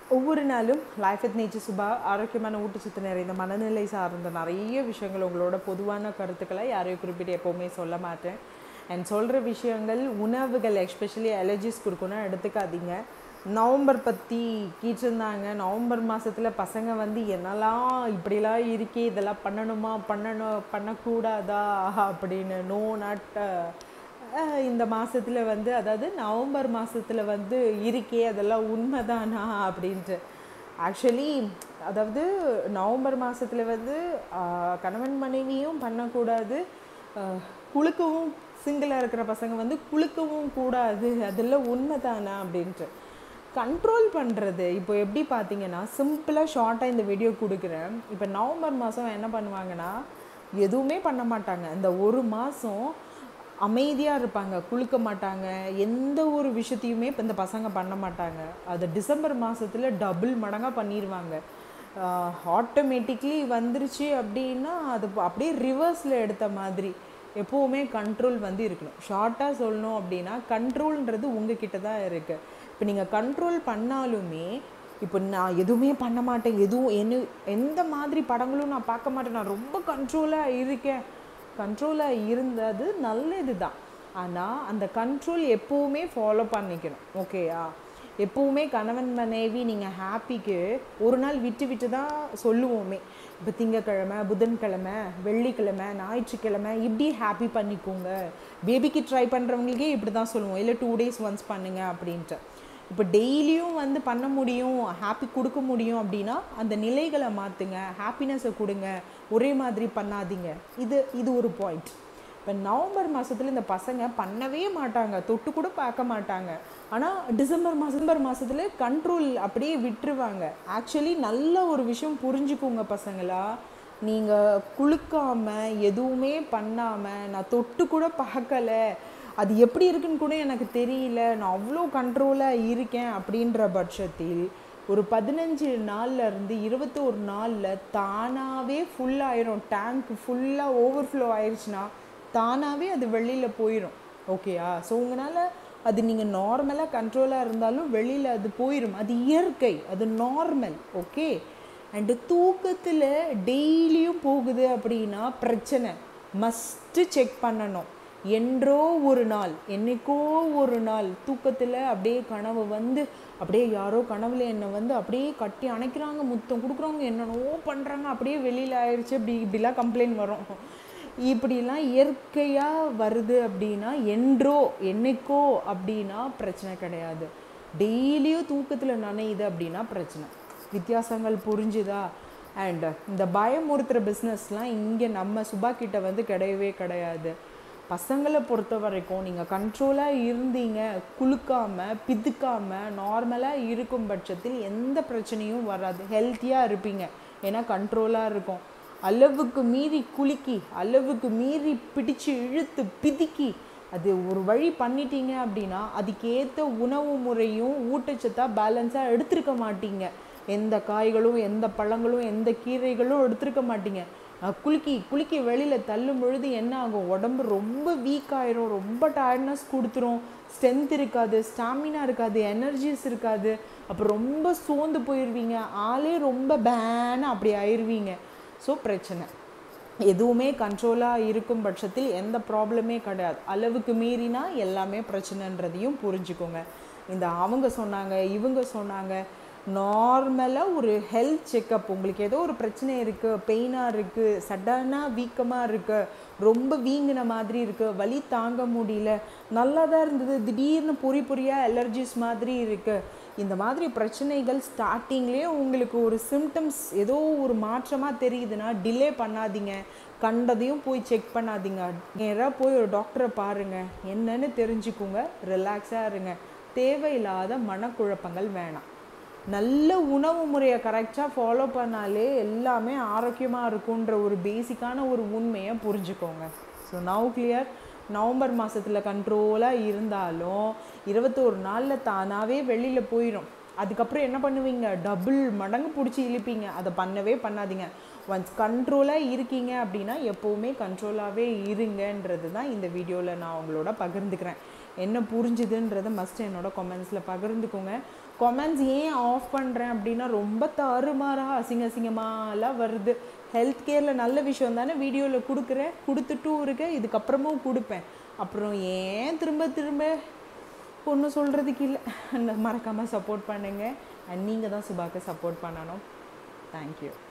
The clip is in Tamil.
ஒவ்வொரு நாளும் லைஃப் வித் நேச்சர் சுபா ஆரோக்கியமான ஊட்டச்சத்து நிறைந்த மனநிலை சார்ந்த நிறைய விஷயங்கள் உங்களோட பொதுவான கருத்துக்களை யாரையும் குறிப்பிட்டு எப்போவுமே சொல்ல மாட்டேன் அண்ட் சொல்கிற விஷயங்கள் உணவுகள் எஸ்பெஷலி அலர்ஜிஸ் கொடுக்கணும் எடுத்துக்காதீங்க நவம்பர் பற்றி கீச்சிருந்தாங்க நவம்பர் மாதத்தில் பசங்க வந்து என்னெல்லாம் இப்படிலாம் இருக்கே இதெல்லாம் பண்ணணுமா பண்ணணும் பண்ணக்கூடாதா அப்படின்னு நோ நாட் அஹ் இந்த மாசத்துல வந்து அதாவது நவம்பர் மாசத்துல வந்து இருக்கே அதெல்லாம் உண்மைதானா அப்படின்ட்டு ஆக்சுவலி அதாவது நவம்பர் மாசத்துல வந்து ஆஹ் கணவன் மனைவியும் பண்ணக்கூடாது ஆஹ் குளுக்கவும் சிங்கிளாக இருக்கிற பசங்க வந்து குளுக்கவும் கூடாது அதெல்லாம் உண்மைதானா அப்படின்ட்டு கண்ட்ரோல் பண்ணுறது இப்போ எப்படி பார்த்தீங்கன்னா சிம்பிளாக ஷார்ட்டாக இந்த வீடியோ கொடுக்குறேன் இப்போ நவம்பர் மாதம் என்ன பண்ணுவாங்கன்னா எதுவுமே பண்ண மாட்டாங்க இந்த ஒரு மாதம் அமைதியாக இருப்பாங்க குளிக்க மாட்டாங்க எந்த ஒரு விஷயத்தையுமே இப்போ இந்த பசங்க பண்ண மாட்டாங்க அது டிசம்பர் மாதத்தில் டபுள் மடங்காக பண்ணிடுவாங்க ஆட்டோமேட்டிக்லி வந்துருச்சு அப்படின்னா அது அப்படியே ரிவர்ஸில் எடுத்த மாதிரி எப்போவுமே கண்ட்ரோல் வந்து இருக்கணும் ஷார்ட்டாக சொல்லணும் அப்படின்னா கண்ட்ரோல்ன்றது உங்ககிட்ட தான் இருக்குது இப்போ நீங்கள் கண்ட்ரோல் பண்ணாலுமே இப்போ நான் எதுவுமே பண்ண மாட்டேன் எதுவும் என்ன எந்த மாதிரி படங்களும் நான் பார்க்க மாட்டேன் நான் ரொம்ப கண்ட்ரோலாக இருக்கேன் கண்ட்ரோலாக இருந்தது நல்லது தான் ஆனால் அந்த கண்ட்ரோல் எப்போவுமே ஃபாலோ பண்ணிக்கணும் ஓகேயா எப்போவுமே கணவன் மனைவி நீங்கள் ஹாப்பிக்கு ஒரு நாள் விட்டு விட்டு தான் சொல்லுவோமே இப்போ திங்கக்கிழமை புதன்கிழமை வெள்ளிக்கிழமை ஞாயிற்றுக்கிழமை இப்படி ஹாப்பி பண்ணிக்கோங்க பேபிக்கு ட்ரை பண்ணுறவங்களுக்கே இப்படி தான் சொல்லுவோம் இல்லை டூ டேஸ் ஒன்ஸ் பண்ணுங்க அப்படின்ட்டு இப்போ டெய்லியும் வந்து பண்ண முடியும் ஹாப்பி கொடுக்க முடியும் அப்படின்னா அந்த நிலைகளை மாற்றுங்க ஹாப்பினஸை கொடுங்க ஒரே மாதிரி பண்ணாதீங்க இது இது ஒரு பாயிண்ட் இப்போ நவம்பர் மாதத்தில் இந்த பசங்க பண்ணவே மாட்டாங்க தொட்டு கூட பார்க்க மாட்டாங்க ஆனால் டிசம்பர் மாதம் டிசம்பர் மாதத்தில் கண்ட்ரோல் அப்படியே விட்டுருவாங்க ஆக்சுவலி நல்ல ஒரு விஷயம் புரிஞ்சுக்கோங்க பசங்களா நீங்கள் குளுக்காமல் எதுவுமே பண்ணாமல் நான் தொட்டு கூட பார்க்கலை அது எப்படி இருக்குன்னு கூட எனக்கு தெரியல நான் அவ்வளோ கண்ட்ரோலாக இருக்கேன் அப்படின்ற பட்சத்தில் ஒரு பதினஞ்சு நாள்ல இருந்து இருபத்தோரு நாளில் தானாகவே ஃபுல் ஆயிரும் டேங்க் ஃபுல்லாக ஓவர்ஃப்ளோ ஆயிடுச்சுன்னா தானாகவே அது வெளியில் போயிடும் ஓகேயா ஸோ உங்களால் அது நீங்கள் நார்மலாக கண்ட்ரோலாக இருந்தாலும் வெளியில் அது போயிடும் அது இயற்கை அது நார்மல் ஓகே அண்டு தூக்கத்தில் டெய்லியும் போகுது அப்படின்னா பிரச்சனை மஸ்ட்டு செக் பண்ணணும் என்றோ ஒரு நாள் என்னைக்கோ ஒரு நாள் தூக்கத்தில் அப்படியே கனவு வந்து அப்படியே யாரோ கனவுல என்னை வந்து அப்படியே கட்டி அணைக்கிறாங்க முத்தம் கொடுக்குறாங்க என்னென்னவோ பண்ணுறாங்க அப்படியே வெளியில் ஆயிடுச்சு அப்படி இப்படிலாம் கம்ப்ளைண்ட் வரும் இப்படிலாம் இயற்கையாக வருது அப்படின்னா என்றோ என்னைக்கோ அப்படின்னா பிரச்சனை கிடையாது டெய்லியும் தூக்கத்தில் நனையுது அப்படின்னா பிரச்சனை வித்தியாசங்கள் புரிஞ்சுதா அண்ட் இந்த பயமுறுத்துகிற பிஸ்னஸ்லாம் இங்கே நம்ம சுபா கிட்ட வந்து கிடையவே கிடையாது பசங்களை பொறுத்த வரைக்கும் நீங்கள் கண்ட்ரோலாக இருந்தீங்க குலுக்காமல் பிதுக்காமல் நார்மலாக இருக்கும் பட்சத்தில் எந்த பிரச்சனையும் வராது ஹெல்த்தியாக இருப்பீங்க ஏன்னா கண்ட்ரோலாக இருக்கும் அளவுக்கு மீறி குலுக்கி அளவுக்கு மீறி பிடிச்சு இழுத்து பிதுக்கி அது ஒரு வழி பண்ணிட்டீங்க அப்படின்னா அதுக்கேற்ற உணவு முறையும் ஊட்டச்சத்தாக பேலன்ஸாக எடுத்திருக்க மாட்டீங்க எந்த காய்களும் எந்த பழங்களும் எந்த கீரைகளும் எடுத்திருக்க மாட்டீங்க குலுக்கி குலுக்கி வெளியில் தள்ளும் பொழுது என்ன ஆகும் உடம்பு ரொம்ப வீக் ஆயிரும் ரொம்ப டயர்ட்னஸ் கொடுத்துரும் ஸ்ட்ரென்த் இருக்காது ஸ்டாமினா இருக்காது எனர்ஜிஸ் இருக்காது அப்புறம் ரொம்ப சோர்ந்து போயிடுவீங்க ஆளே ரொம்ப பேன அப்படி ஆயிடுவீங்க ஸோ பிரச்சனை எதுவுமே கண்ட்ரோலாக இருக்கும் பட்சத்தில் எந்த ப்ராப்ளமே கிடையாது அளவுக்கு மீறினா எல்லாமே பிரச்சனைன்றதையும் புரிஞ்சுக்கோங்க இந்த அவங்க சொன்னாங்க இவங்க சொன்னாங்க நார்மலாக ஒரு ஹெல்த் செக்கப் உங்களுக்கு ஏதோ ஒரு பிரச்சனை இருக்குது பெயினாக இருக்குது சடனாக வீக்கமாக இருக்குது ரொம்ப வீங்கின மாதிரி இருக்குது வலி தாங்க முடியல நல்லா தான் இருந்தது திடீர்னு பொறி பொறியாக அலர்ஜிஸ் மாதிரி இருக்குது இந்த மாதிரி பிரச்சனைகள் ஸ்டார்டிங்லேயே உங்களுக்கு ஒரு சிம்டம்ஸ் ஏதோ ஒரு மாற்றமாக தெரியுதுன்னா டிலே பண்ணாதீங்க கண்டதையும் போய் செக் பண்ணாதீங்க நேராக போய் ஒரு டாக்டரை பாருங்கள் என்னன்னு தெரிஞ்சுக்கோங்க ரிலாக்ஸாக இருங்க தேவையில்லாத மனக்குழப்பங்கள் வேணாம் நல்ல உணவு முறையை கரெக்டாக ஃபாலோ பண்ணாலே எல்லாமே ஆரோக்கியமாக இருக்குன்ற ஒரு பேசிக்கான ஒரு உண்மையை புரிஞ்சுக்கோங்க ஸோ நவ் கிளியர் நவம்பர் மாதத்தில் கண்ட்ரோலாக இருந்தாலும் இருபத்தோரு நாளில் தானாகவே வெளியில் போயிடும் அதுக்கப்புறம் என்ன பண்ணுவீங்க டபுள் மடங்கு பிடிச்சி இழுப்பீங்க அதை பண்ணவே பண்ணாதீங்க ஒன்ஸ் கண்ட்ரோலாக இருக்கீங்க அப்படின்னா எப்போவுமே கண்ட்ரோலாகவே இருங்கன்றது தான் இந்த வீடியோவில் நான் உங்களோட பகிர்ந்துக்கிறேன் என்ன புரிஞ்சுதுன்றதை மஸ்ட் என்னோட கமெண்ட்ஸில் பகிர்ந்துக்கோங்க கமெண்ட்ஸ் ஏன் ஆஃப் பண்ணுறேன் அப்படின்னா ரொம்ப தாறுமாறாக அசிங்க அசிங்கமாலாம் வருது ஹெல்த் கேரில் நல்ல விஷயம் தானே வீடியோவில் கொடுக்குறேன் கொடுத்துட்டும் இருக்கேன் இதுக்கப்புறமும் கொடுப்பேன் அப்புறம் ஏன் திரும்ப திரும்ப ஒன்றும் சொல்கிறதுக்கு இல்லை மறக்காமல் சப்போர்ட் பண்ணுங்கள் அண்ட் நீங்கள் தான் சுபாக்கு சப்போர்ட் பண்ணணும் தேங்க்யூ